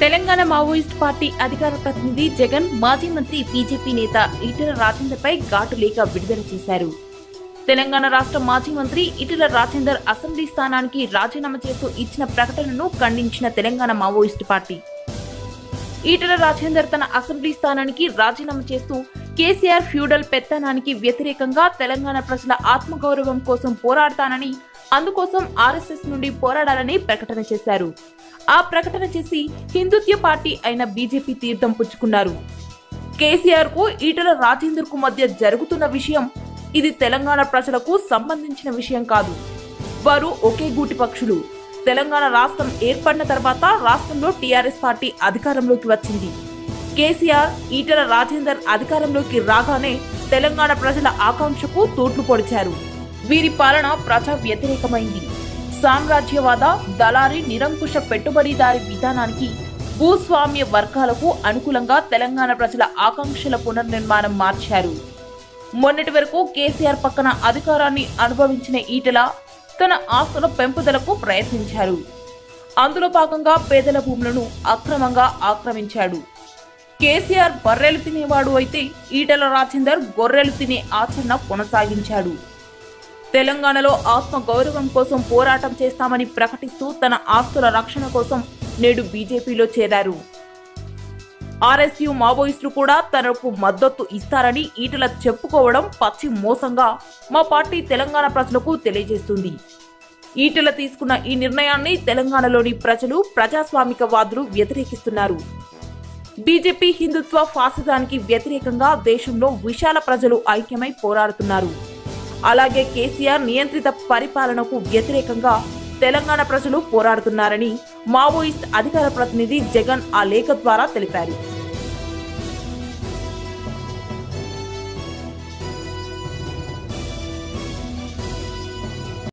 Telangana Maoist party అధికార ప్రతినిధి జగన్ మాజీ మంత్రి బీజేపీ నేత ఈటెల రాజేందర్పై ఘాటు లేఖ విడుదల చేశారు తెలంగాణ రాష్ట్ర మాజీ మంత్రి ఈటెల రాజేందర్ అసెంబ్లీ స్థానానికి రాజీనామా చేస్తూ ఇచ్చిన ప్రకటనను ఖండించిన తెలంగాణ మావోయిస్ట్ పార్టీ ఈటెల రాజేందర్ తన అసెంబ్లీ స్థానానికి రాజీనామా చేస్తూ కేసీఆర్ ఫ్యూడల్ పెత్తనానికి వ్యతిరేకంగా తెలంగాణ ప్రజల ఆత్మగౌరవం కోసం పోరాడతానని అందుకోసం ఆర్ఎస్ఎస్ నుండి పోరాడాలని ప్రకటన చేశారు ఆ ప్రకటన చేసి హిందుత్వ పార్టీ అయిన బీజేపీ తీర్థం పుచ్చుకున్నారు కేసీఆర్ కు ఈటెల రాజేందర్ కు మధ్య జరుగుతున్న విషయం ఇది తెలంగాణ ప్రజలకు సంబంధించిన విషయం కాదు వారు ఒకే గూటి పక్షులు తెలంగాణ రాష్ట్రం ఏర్పడిన తర్వాత రాష్ట్రంలో టీఆర్ఎస్ పార్టీ అధికారంలోకి వచ్చింది కేసీఆర్ ఈటెల రాజేందర్ అధికారంలోకి రాగానే తెలంగాణ ప్రజల ఆకాంక్షకు తూట్లు పొడిచారు వీరి పాలన ప్రజా వ్యతిరేకమైంది సామ్రాజ్యవాద దళారీ నిరంకుశ పెట్టుబడిదారి విధానానికి భూస్వామ్య వర్గాలకు అనుకూలంగా తెలంగాణ ప్రజల ఆకాంక్షల పునర్నిర్మాణం మార్చారు మొన్నటి వరకు కేసీఆర్ పక్కన అధికారాన్ని అనుభవించిన ఈటెల తన ఆస్తుల పెంపుదలకు ప్రయత్నించారు అందులో భాగంగా పేదల భూములను అక్రమంగా ఆక్రమించాడు కేసీఆర్ బర్రెలు తినేవాడు అయితే ఈటెల రాజేందర్ గొర్రెలు తినే ఆచరణ కొనసాగించాడు తెలంగాణలో ఆత్మ గౌరవం కోసం పోరాటం చేస్తామని ప్రకటిస్తూ తన ఆస్తుల రక్షణ కోసం నేడు బీజేపీలో చేరారు ఆర్ఎస్యు మావోయిస్టులు కూడా తనకు మద్దతు ఇస్తారని ఈటల చెప్పుకోవడం పచ్చి మోసంగా మా పార్టీ తెలంగాణ ప్రజలకు తెలియజేస్తుంది ఈటల తీసుకున్న ఈ నిర్ణయాన్ని తెలంగాణలోని ప్రజలు ప్రజాస్వామికవాదులు వ్యతిరేకిస్తున్నారు బీజేపీ హిందుత్వ ఫాసిజానికి వ్యతిరేకంగా దేశంలో విశాల ప్రజలు ఐక్యమై పోరాడుతున్నారు అలాగే కేసీఆర్ నియంత్రిత పరిపాలనకు వ్యతిరేకంగా తెలంగాణ ప్రజలు పోరాడుతున్నారని మావోయిస్ట్ అధికార ప్రతినిధి జగన్ ఆ లేఖ ద్వారా తెలిపారు